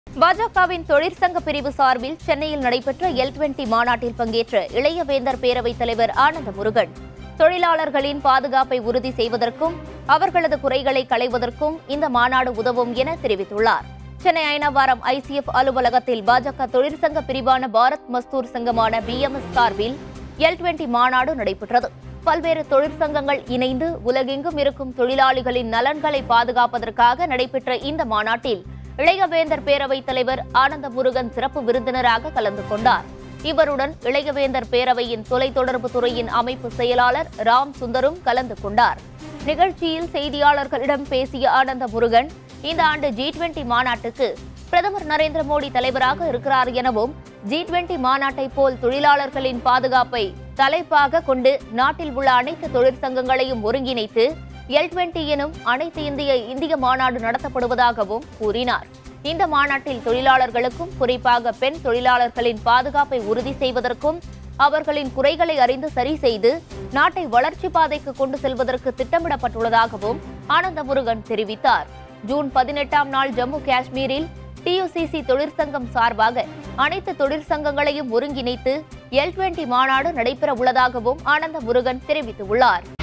பாஜகவின் தொழிற்சங்க பிரிவு சார்பில் சென்னையில் நடைபெற்ற எல் டுவெண்டி மாநாட்டில் பங்கேற்ற இளையவேந்தர் பேரவைத் தலைவர் ஆனந்த முருகன் தொழிலாளர்களின் பாதுகாப்பை உறுதி செய்வதற்கும் அவர்களது குறைகளை களைவதற்கும் இந்த மாநாடு உதவும் என தெரிவித்துள்ளார் சென்னை ஐநவாரம் ஐசிஎஃப் அலுவலகத்தில் பாஜக தொழிற்சங்க பிரிவான பாரத் மஸ்தூர் சங்கமான பிஎம்எஸ் சார்பில் எல் டுவெண்டி மாநாடு நடைபெற்றது பல்வேறு தொழிற்சங்கங்கள் இணைந்து உலகெங்கும் இருக்கும் தொழிலாளிகளின் நலன்களை பாதுகாப்பதற்காக நடைபெற்ற இந்த மாநாட்டில் இளையவேந்தர் பேரவைத் தலைவர் ஆனந்த முருகன் சிறப்பு விருந்தினராக கலந்து கொண்டார் இவருடன் இளையவேந்தர் பேரவையின் தொலைத்தொடர்பு துறையின் அமைப்பு செயலாளர் ராம் சுந்தரும் கலந்து கொண்டார் நிகழ்ச்சியில் செய்தியாளர்களிடம் பேசிய ஆனந்த முருகன் இந்த ஆண்டு ஜி டுவெண்டி மாநாட்டுக்கு பிரதமர் நரேந்திர மோடி தலைவராக இருக்கிறார் எனவும் ஜி டுவெண்டி மாநாட்டை போல் தொழிலாளர்களின் பாதுகாப்பை தலைப்பாக கொண்டு நாட்டில் உள்ள அனைத்து தொழிற்சங்கங்களையும் ஒருங்கிணைத்து எல் டுவெண்டி எனும் அனைத்து இந்திய இந்திய மாநாடு நடத்தப்படுவதாகவும் கூறினார் இந்த மாநாட்டில் தொழிலாளர்களுக்கும் குறிப்பாக பெண் தொழிலாளர்களின் பாதுகாப்பை உறுதி செய்வதற்கும் அவர்களின் குறைகளை அறிந்து சரி செய்து நாட்டை வளர்ச்சி பாதைக்கு கொண்டு செல்வதற்கு திட்டமிடப்பட்டுள்ளதாகவும் ஆனந்த முருகன் தெரிவித்தார் ஜூன் பதினெட்டாம் நாள் ஜம்மு காஷ்மீரில் டியூசிசி தொழிற்சங்கம் சார்பாக அனைத்து தொழிற்சங்கங்களையும் ஒருங்கிணைத்து எல் டுவெண்டி மாநாடு நடைபெற உள்ளதாகவும் ஆனந்த முருகன் தெரிவித்துள்ளார்